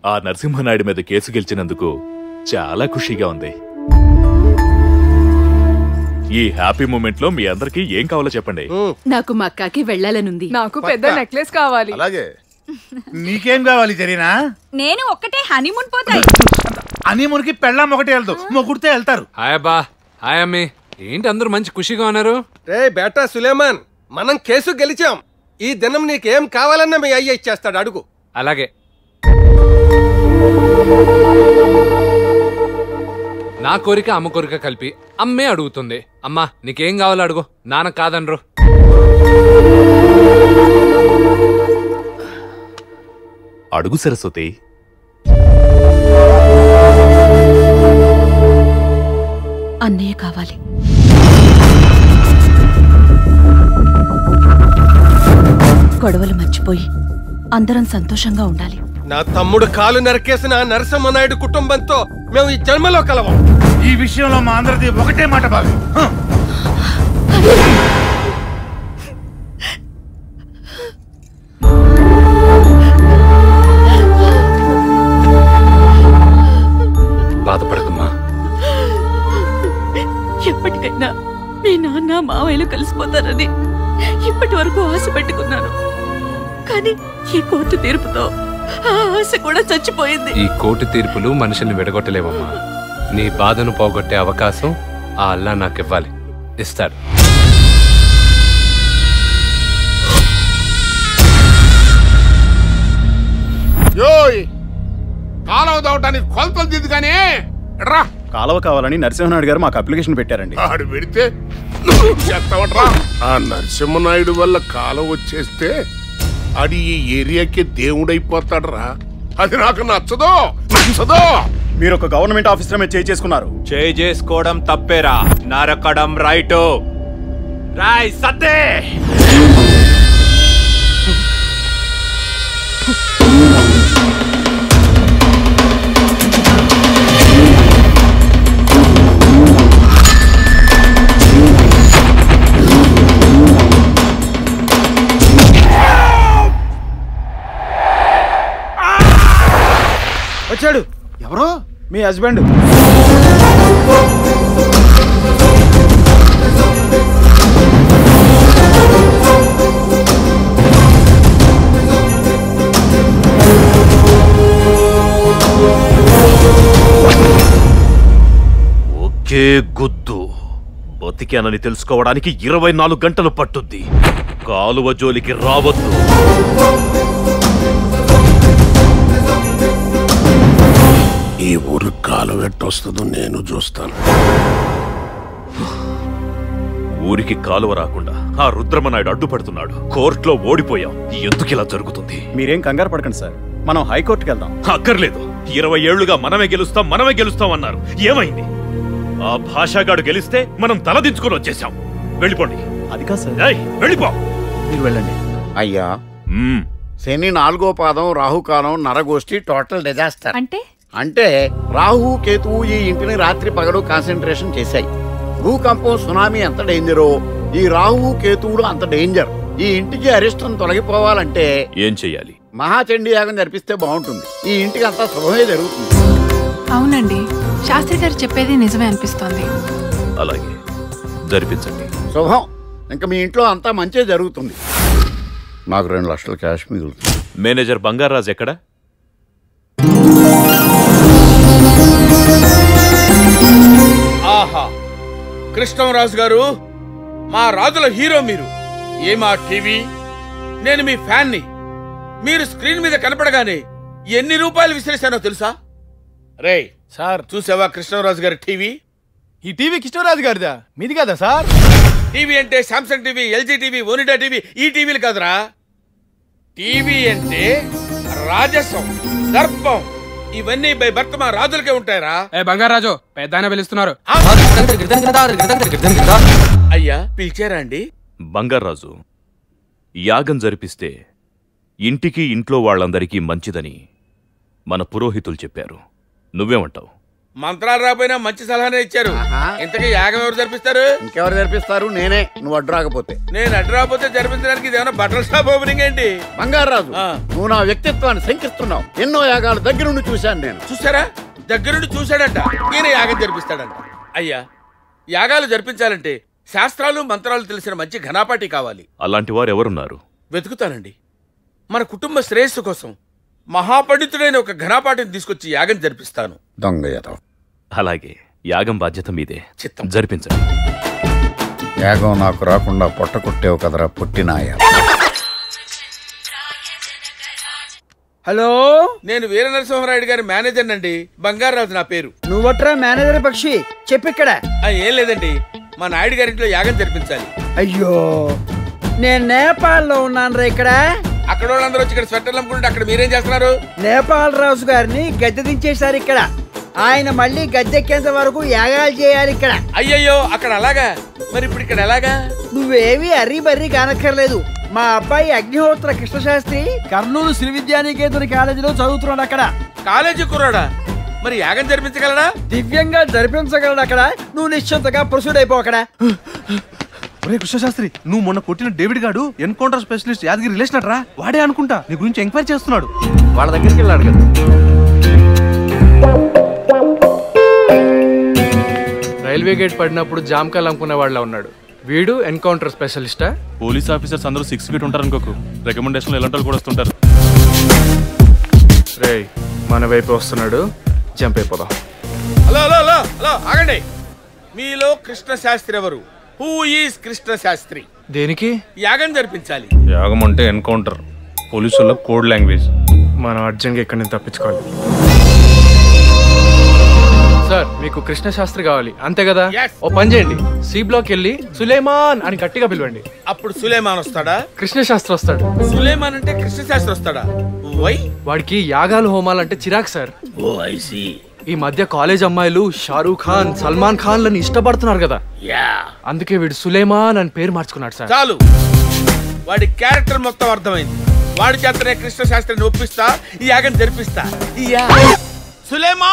ఆ నరసింహనాయుడు మీద కేసు గెలిచినందుకు చాలా ఖుషీగా ఉంది ఈ హ్యాపీ మూమెంట్ లో మీ అందరికి ఏం కావాలో చెప్పండి నాకు మక్కాకి వెళ్ళాలనుంది నాకు పెద్ద నెక్లెస్ కావాలి అలాగే నీకేం కావాలి జరీనా నేను ఒక్కటే హనీమూన్ పోతాయి హనీమూన్కి పెళ్ళాం ఒకటే వెళ్దు మొగుడితే వెళ్తారు హాయ్ అబ్బా హాయ్ అమ్మి ఏంటి అందరూ మంచి ఖుషిగా ఉన్నారు రే బేటా సులేమాన్ మనం కేసు గెలిచాం ఈ దినం నీకేం కావాలన్నా మీ అయ్య ఇచ్చేస్తాడు అడుగు అలాగే నా కోరిక అమ్మ కోరిక కలిపి అమ్మే అడుగుతుంది అమ్మా నీకేం కావాలో అడుగు నాన్న కాదనరు అడుగు సరస్వతి అన్నయ్య కావాలి గొడవలు మర్చిపోయి అందరం సంతోషంగా ఉండాలి నా తమ్ముడు కాలు నరికేసిన ఆ నరసింహనాయుడు కుటుంబంతో మేము ఈ జన్మలో కలవం ఈ విషయంలో మా అందరిది ఒకటే మాట బావి హ. బాధపడకమ్మా ఎప్పటికైనా మీ నాన్న మావయ్యలు కలిసిపోతారని ఇప్పటి వరకు ఆశ పెట్టుకున్నాను కానీ ఈ కోర్టు తీర్పుతో ఆ ఆశ కూడా చచ్చిపోయింది ఈ కోర్టు తీర్పులు మనుషుల్ని విడగొట్టలేవమ్మా నీ బాధను పోగొట్టే అవకాశం ఆ అల్లా నాకివ్వాలి ఇస్తాడు యోయ్ కాలువ దవటానికి కొలతలు దిద్దు కానీ రా కాలువ కావాలని నరసింహనాయుడు గారు మాకు అప్లికేషన్ పెట్టారండి ఆడు పెడితే నువ్వు చేస్తావట్రా ఆ నరసింహనాయుడు వల్ల కాలం వచ్చేస్తే ఆడి ఈ ఏరియాకి దేవుడైపోతాడురా అది నాకు నచ్చదు నచ్చదు మీరు ఒక గవర్నమెంట్ ఆఫీసర్ మీద చేయి చేసుకున్నారు చేయి చేసుకోవడం తప్పేరా నరకడం రైటు రాయ్ సత్తే వచ్చాడు ఎవరు మీ హస్బెండ్ ఒకే గుద్దు బతికానని తెలుసుకోవడానికి ఇరవై నాలుగు గంటలు పట్టుద్ది కాలువ జోలికి రావద్దు ఈ ఊరు కాలం ఎట్టొస్తుందో నేను చూస్తాను ఊరికి కాలువ రాకుండా ఆ రుద్రమనాయుడు అడ్డుపడుతున్నాడు కోర్టులో ఓడిపోయాం ఎందుకు ఇలా జరుగుతుంది మీరేం కంగారు పడకండి సార్ మనం హైకోర్టుకి వెళ్దాం అక్కర్లేదు ఇరవై ఏళ్లుగా మనమే గెలుస్తాం మనమే గెలుస్తాం అన్నారు ఏమైంది ఆ భాషాగాడు గెలిస్తే మనం తలదించుకొని వచ్చేసాం వెళ్ళిపోండి అది కాదు సార్ ఏయ్, వెళ్ళిపో మీరు వెళ్ళండి అయ్యా మ్మ్. శని నాలుగో పాదం రాహుకాలం నరగోష్ఠి టోటల్ డిజాస్టర్ అంటే అంటే రాహు కేతువు ఈ ఇంటిని రాత్రి పగలు కాన్సన్ట్రేషన్ చేశాయి భూకంపం సునామీ ఎంత డేంజరో ఈ రాహు కేతువులు అంత డేంజర్ ఈ ఇంటికి అరిష్టం తొలగిపోవాలంటే ఏం చెయ్యాలి మహాచండీ యాగం జరిపిస్తే బాగుంటుంది ఈ ఇంటికి అంతా శుభమే జరుగుతుంది అవునండి శాస్త్రి గారు చెప్పేది నిజమే అనిపిస్తోంది అలాగే జరిపించండి శుభం ఇంకా మీ ఇంట్లో అంతా మంచే జరుగుతుంది నాకు రెండు లక్షల క్యాష్ మిగులుతుంది మేనేజర్ బంగారాజ్ ఎక్కడ ఆహా కృష్ణరాజు గారు మా రాజుల హీరో మీరు ఏ మా టీవీ నేను మీ ఫ్యాన్ని మీరు స్క్రీన్ మీద కనపడగానే ఎన్ని రూపాయలు విసిరేశానో తెలుసా రే సార్ చూసావా కృష్ణరాజు గారి టీవీ ఈ టీవీ కిషోరాజు గారిదా మీది కదా సార్ టీవీ అంటే Samsung TV LG TV Onida TV ఈ టీవీలు కాదురా టీవీ అంటే రాజసం దర్పం ఇవన్నీ బై భర్త మా రాజులకే ఉంటాయరా ఏ బంగారాజు పెద్ద ఆయన పిలుస్తున్నారు అయ్యా పిలిచారా అండి బంగారాజు యాగం జరిపిస్తే ఇంటికి ఇంట్లో వాళ్ళందరికీ మంచిదని మన పురోహితులు చెప్పారు నువ్వేమంటావు మంత్రాలు రాపోయినా మంచి సలహానే ఇచ్చారు ఇంతకీ యాగం ఎవరు జరిపిస్తారు ఇంకెవరు జరిపిస్తారు నేనే నువ్వు అడ్డు రాకపోతే నేను అడ్డు రాకపోతే జరిపించడానికి ఇది ఏమైనా బట్టల షాప్ ఓపెనింగ్ ఏంటి బంగారాజు నువ్వు నా వ్యక్తిత్వాన్ని శంకిస్తున్నావు ఎన్నో యాగాలు దగ్గర నుండి చూశాను నేను చూసారా దగ్గరుండి చూశాడంట ఈయన యాగం జరిపిస్తాడంట అయ్యా యాగాలు జరిపించాలంటే శాస్త్రాలు మంత్రాలు తెలిసిన మంచి ఘనాపాటి కావాలి అలాంటి వారు ఎవరున్నారు వెతుకుతానండి మన కుటుంబ శ్రేయస్సు కోసం మహాపండితుడైన ఒక ఘనాపాటిని తీసుకొచ్చి యాగం జరిపిస్తాను దొంగ యథం. అలాగే యాగం బాధ్యత మీదే చిత్తం జరిపించండి యాగం నాకు రాకుండా పొట్ట కొట్టేవు కదరా పుట్టినాయ హలో నేను వీర నరసింహరాయుడు గారి మేనేజర్ అండి బంగారాజు నా పేరు నువ్వట్రా మేనేజర్ పక్షి చెప్పిక్కడ ఆ, ఏం లేదండి మా నాయుడు గారింట్లో యాగం జరిపించాలి అయ్యో నేను నేపాల్లో ఉన్నాను రా ఇక్కడ అక్కడ వాళ్ళందరూ వచ్చి ఇక్కడ స్వెటర్లు అమ్ముకుంటే అక్కడ మీరేం చేస్తున్నారు నేపాల్ రాజు గారిని గద్దె దించేశారు ఇక్కడ ఆయన మళ్ళీ గద్దెక్కేంత వరకు యాగాలు చేయాలి ఇక్కడ అయ్యయ్యో అక్కడ అలాగా మరి ఇప్పుడు ఇక్కడ ఎలాగా నువ్వేవి అర్రీ బర్రీ కానక్కర్లేదు మా అబ్బాయి అగ్నిహోత్ర కృష్ణశాస్త్రి కర్నూలు శ్రీ విద్యానికేతన్ కాలేజీలో చదువుతున్నాడు అక్కడ కాలేజీ కుర్రాడా మరి యాగం జరిపించగలడా దివ్యంగా జరిపించగలడు అక్కడ నువ్వు నిశ్చింతగా ప్రొసీడ్ అయిపో అక్కడ ఒరే కృష్ణశాస్త్రి నువ్వు మొన్న కొట్టిన డేవిడ్ గాడు ఎన్కౌంటర్ స్పెషలిస్ట్ యాదగిరి రిలేషన్ రా వాడే అనుకుంటా నీ గురించి ఎంక్వైరీ చేస్తున్నాడు వాళ్ళ దగ్గరికి వెళ్ళాడు కదా రైల్వే గేట్ పడినప్పుడు జామకాయలు అమ్ముకునే వాళ్ళ ఉన్నాడు వీడు ఎన్కౌంటర్ స్పెషలిస్టా పోలీస్ ఆఫీసర్స్ అందరూ సిక్స్ ఫీట్ ఉంటారు అనుకోకు రికమెండేషన్లు ఎలాంటి వాళ్ళు కూడా వస్తుంటారు రే మన వైపు వస్తున్నాడు జంప్ అయిపోదాం హలో హలో హలో హలో ఆగండి మీలో కృష్ణ శాస్త్రి ఎవరు హూ ఈస్ కృష్ణ శాస్త్రి దేనికి యాగం జరిపించాలి యాగం అంటే ఎన్కౌంటర్ పోలీసుల కోడ్ లాంగ్వేజ్ మనం అర్జెంట్గా ఇక్కడి నుంచి తప్పించుకోవాలి సార్ మీకు కృష్ణ శాస్త్రి కావాలి అంతే కదా ఓ పని చేయండి సి బ్లాక్ వెళ్ళి సులేమాన్ అని గట్టిగా పిలవండి అప్పుడు సులేమాన్ వస్తాడా కృష్ణ శాస్త్రి వస్తాడు సులేమాన్ అంటే కృష్ణ శాస్త్రి వస్తాడా వై వాడికి యాగాలు హోమాలు అంటే చిరాకు సార్ ఓ ఐసి ఈ మధ్య కాలేజ్ అమ్మాయిలు షారూక్ ఖాన్ సల్మాన్ ఖాన్ లని ఇష్టపడుతున్నారు కదా యా అందుకే వీడు సులేమాన్ అని పేరు మార్చుకున్నాడు సార్ చాలు వాడి క్యారెక్టర్ మొత్తం అర్థమైంది వాడి చేతనే కృష్ణ శాస్త్రిని ఒప్పిస్తా ఈ యాగం జరిపిస్తా యా సులేమా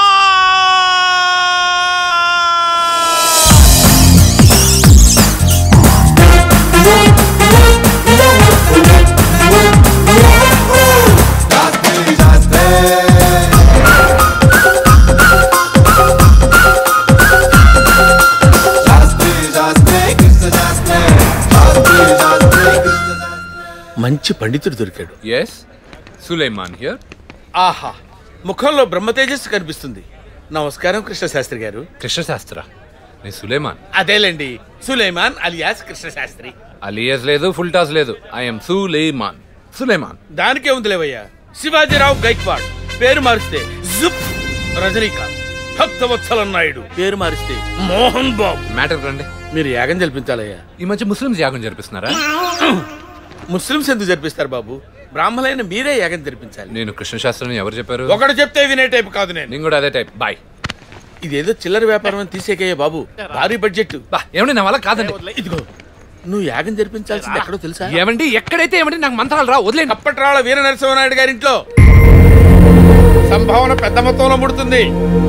మంచి పండితుడు దొరికాడు ఎస్ సులేమాన్ హియర్ ఆహా ముఖంలో బ్రహ్మ తేజస్సు కనిపిస్తుంది నమస్కారం కృష్ణ శాస్త్రి గారు కృష్ణశాస్త్ర నేను సులేమాన్ అదేలేండి సులేమాన్ అలియాస్ కృష్ణ శాస్త్రి అలియస్ లేదు ఫుల్ టాస్ లేదు ఐఎమ్ సులేమాన్ సులేమాన్ దానికే ఉంది లేవయ్యా శివాజీరావు గైక్వాడ్ పేరు మారిస్తే జుప్ రజనీకాంత్ భక్తవత్సలం నాయుడు పేరు మారిస్తే మోహన్ బాబు మ్యాటర్ రండి మీరు యాగం జరిపించాలయ్యా ఈ మధ్య ముస్లింస్ యాగం జరిపిస్తున్నారా ముస్లింస్ ఎందుకు జరిపిస్తారు బాబు బ్రాహ్మలైన మీరే యాగం జరిపించాలి నేను కృష్ణశాస్త్రిని ఎవరు చెప్పారు ఒకడు చెప్తే వినే టైప్ కాదు నేను నేను కూడా అదే టైప్ బాయ్ ఇదేదో చిల్లర వ్యాపారం అని తీసేకయ్యా బాబు భారీ బడ్జెట్ ఏమండి నా వల్ల కాదండి ఇదిగో నువ్వు యాగం జరిపించాల్సింది ఎక్కడో తెలుసా ఏమండి ఎక్కడైతే ఏమండి నాకు మంత్రాలు రా వదిలే కప్పట్రాళ్ళ వీర నరసింహనాయుడు గారి ఇంట్లో సంభావన పెద్ద మొత్తంలో ముడుతుంది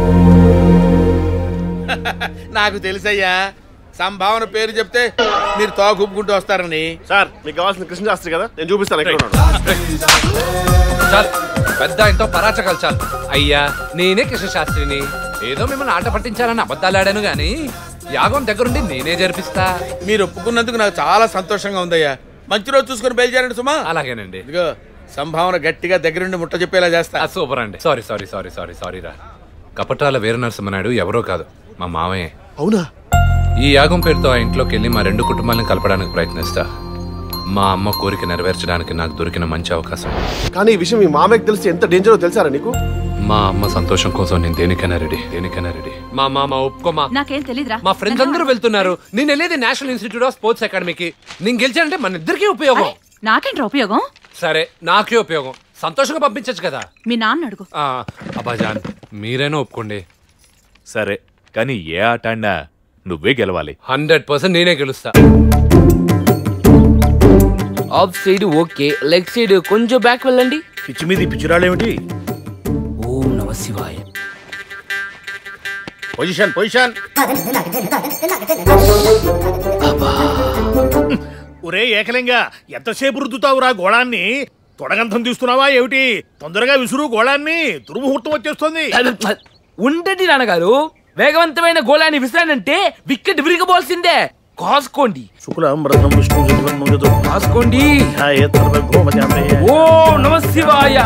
నాకు తెలుసయ్యా సంభావన పేరు చెప్తే మీరు తోగుప్పుకుంటూ వస్తారని సార్ మీకు కావాల్సిన కృష్ణ శాస్త్రి కదా నేను చూపిస్తాను ఎక్కడ ఉన్నాడు చాలు పెద్ద ఎంతో పరాచకాలు చాలు అయ్యా నేనే కృష్ణశాస్త్రిని ఏదో మిమ్మల్ని ఆట పట్టించాలని అబద్ధాలు ఆడాను గాని యాగం దగ్గరుండి నేనే జరిపిస్తా మీరు ఒప్పుకున్నందుకు నాకు చాలా సంతోషంగా ఉందయ్యా మంచి రోజు చూసుకొని బయలుదేరండి సుమా అలాగేనండి ఇదిగో సంభావన గట్టిగా దగ్గరుండి ముట్ట చెప్పేలా చేస్తా సూపర్ అండి sorry sorry sorry sorry sorry రా కపట్రాల వీర నరసింహనాయుడు ఎవరో కాదు మా మావయ్య అవునా ఈ యాగం పేరుతో ఆ ఇంట్లోకి వెళ్ళి మా రెండు కుటుంబాలను కలపడానికి ప్రయత్నిస్తా మా అమ్మ కోరిక నెరవేర్చడానికి నాకు దొరికిన మంచి అవకాశం కానీ ఈ విషయం మీ మామయ్యకి తెలిసి ఎంత డేంజరో తెలుసారా నీకు మా అమ్మ సంతోషం కోసం నేను దేనికైనా రెడీ దేనికైనా రెడీ మా మామ ఒప్పుకోమా నాకేం తెలీదురా మా ఫ్రెండ్స్ అందరూ వెళ్తున్నారు నేను వెళ్ళేది నేషనల్ ఇన్స్టిట్యూట్ ఆఫ్ స్పోర్ట్స్ అకాడమీకి నేను గెలిచానంటే మన ఇద్దరికీ ఉపయోగం నాకేంట్రా ఉపయోగం సరే నాకే ఉపయోగం సంతోషంగా పంపించచ్చు కదా మీ నాన్న అడుగు ఆ, అబ్బాజాన్ మీరైనా ఒప్పుకోండి సరే కానీ ఏ ఆట ఆడినా నువ్వే గెలవాలి హండ్రెడ్ పర్సెంట్ నేనే గెలుస్తా off side okay leg side కొంచెం బ్యాక్ వెళ్ళండి పిచ్చి మీది పిచ్చిరాళ్ళేమిటి ఓం నమ శివాయ పొజిషన్ పొజిషన్ ఒరే ఏకలింగా ఎంతసేపు రుద్దుతావురా గోళాన్ని తొడగంతం తీస్తున్నావా ఏమిటి తొందరగా విసురు గోళాన్ని దుర్ముహూర్తం వచ్చేస్తుంది ఉండండి నాన్నగారు వేగవంతమైన గోళాన్ని విసిరానంటే వికెట్ విరిగబోల్సిందే కాసుకోండి శుక్లాంబరదం విష్ణు కాసుకోండి ఓ నమ శివాయ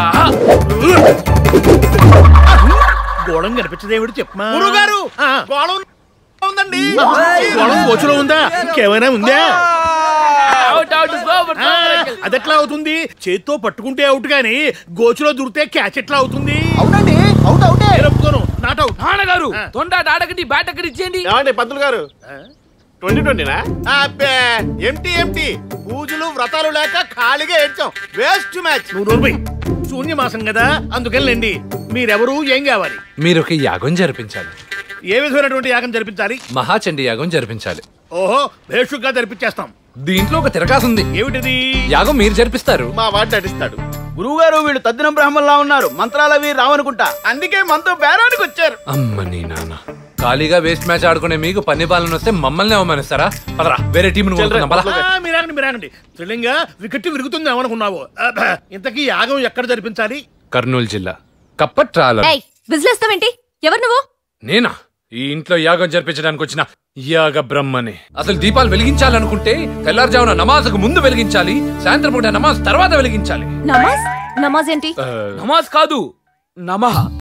గోళం కనిపించదేమిటి చెప్పమా గురుగారు ఆ. గోళం ఉందండి గోళం గోచులో ఉందా ఇంకేమైనా ఉందా అవుట్ అవుట్ సూపర్ ఆ, అదెట్లా అవుతుంది చేత్తో పట్టుకుంటే అవుట్ గాని గోచులో దూరితే క్యాచ్ ఎట్లా అవుతుంది అవునండి అవుట్ అవుటే ఒప్పుకోను నాట్ అవుట్ నాన్నగారు తొండాట ఆడకండి బ్యాట్ అక్కడ ఇచ్చేయండి ఏమండి పంతులు గారు ట్వంటీ ట్వంటీనా అబ్బే ఎంటీ ఎంటీ పూజలు వ్రతాలు లేక ఖాళీగా ఏడ్చాం వేస్ట్ మ్యాచ్ నువ్వు నోర్మై శూన్యమాసం కదా అందుకనిలేండి మీరెవరు ఏం కావాలి మీరు ఒక యాగం జరిపించాలి ఏ విధమైనటువంటి యాగం జరిపించాలి మహాచండి యాగం జరిపించాలి ఓహో భేషుగ్గా జరిపించేస్తాం దీంట్లో ఒక తిరకాసు ఉంది ఏమిటిది యాగం మీరు జరిపిస్తారు మా వాడు నటిస్తాడు గురువుగారు వీళ్ళు తద్దిన బ్రాహ్మణులా ఉన్నారు మంత్రాలు అవి రావనుకుంటా అందుకే మనతో బేరానికి వచ్చారు అమ్మ నీ నాన్న ఖాళీగా వేస్ట్ మ్యాచ్ ఆడుకునే మీకు పని పాలన వస్తే మమ్మల్ని అవమానిస్తారా పదరా వేరే టీం ఆ, మీరాగండి మీరాగండి త్రిలింగ వికెట్ విరుగుతుంది ఏమనుకున్నావు అబ్బా, ఇంతకీ యాగం ఎక్కడ జరిపించాలి కర్నూలు జిల్లా కప్పట్రాల విజిలేస్తావేంటి ఎవరు నువ్వు నేనా ఈ ఇంట్లో యాగం జరిపించడానికి వచ్చిన యాగ బ్రహ్మని అసలు దీపాలు వెలిగించాలనుకుంటే తెల్లారుజామున నమాజ్కు ముందు వెలిగించాలి సాయంత్రం పూట నమాజ్ తర్వాత వెలిగించాలి నమాజ్ నమాజ్ ఏంటి ఆ, నమాజ్ కాదు నమః